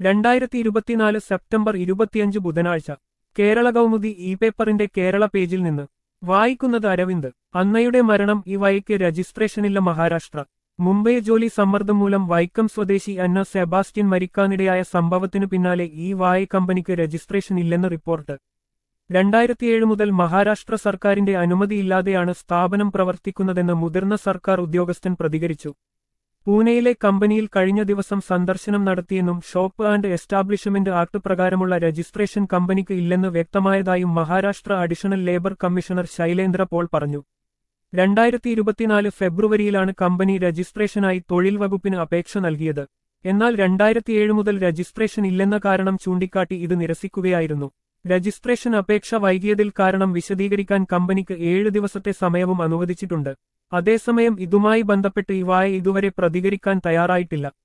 രണ്ടായിരത്തി ഇരുപത്തിനാല് സെപ്റ്റംബർ ഇരുപത്തിയഞ്ച് ബുധനാഴ്ച കേരള കൗമുദി ഇ പേപ്പറിന്റെ കേരള പേജിൽ നിന്ന് വായിക്കുന്നത് അരവിന്ദ് അന്നയുടെ മരണം ഈ വൈക്ക് രജിസ്ട്രേഷനില്ല മഹാരാഷ്ട്ര മുംബൈ ജോലി സമ്മർദ്ദം മൂലം വൈക്കം സ്വദേശി അന്ന സെബാസ്റ്റ്യൻ മരിക്കാനിടയായ സംഭവത്തിനു പിന്നാലെ ഈ വായ കമ്പനിക്ക് രജിസ്ട്രേഷൻ ഇല്ലെന്ന് റിപ്പോർട്ട് രണ്ടായിരത്തിയേഴ് മുതൽ മഹാരാഷ്ട്ര സർക്കാരിന്റെ അനുമതിയില്ലാതെയാണ് സ്ഥാപനം പ്രവർത്തിക്കുന്നതെന്ന് മുതിർന്ന സർക്കാർ ഉദ്യോഗസ്ഥൻ പ്രതികരിച്ചു പൂനെയിലെ കമ്പനിയിൽ കഴിഞ്ഞ ദിവസം സന്ദർശനം നടത്തിയെന്നും ഷോപ്പ് ആൻഡ് എസ്റ്റാബ്ലിഷ്മെന്റ് ആക്ട് പ്രകാരമുള്ള രജിസ്ട്രേഷൻ കമ്പനിക്ക് ഇല്ലെന്ന് വ്യക്തമായതായും Maharashtra additional labour commissioner Shailendra Pol പറഞ്ഞു രണ്ടായിരത്തി ഇരുപത്തിനാല് ഫെബ്രുവരിയിലാണ് കമ്പനി രജിസ്ട്രേഷനായി തൊഴിൽ വകുപ്പിന് അപേക്ഷ നൽകിയത് എന്നാൽ രണ്ടായിരത്തിയേഴ് മുതൽ രജിസ്ട്രേഷൻ ഇല്ലെന്ന കാരണം ചൂണ്ടിക്കാട്ടി ഇത് നിരസിക്കുകയായിരുന്നു രജിസ്ട്രേഷൻ അപേക്ഷ വൈകിയതിൽ കാരണം വിശദീകരിക്കാൻ കമ്പനിക്ക് ഏഴ് ദിവസത്തെ സമയവും അനുവദിച്ചിട്ടുണ്ട് അതേസമയം ഇതുമായി ബന്ധപ്പെട്ട് ഇവായ ഇതുവരെ പ്രതികരിക്കാൻ തയ്യാറായിട്ടില്ല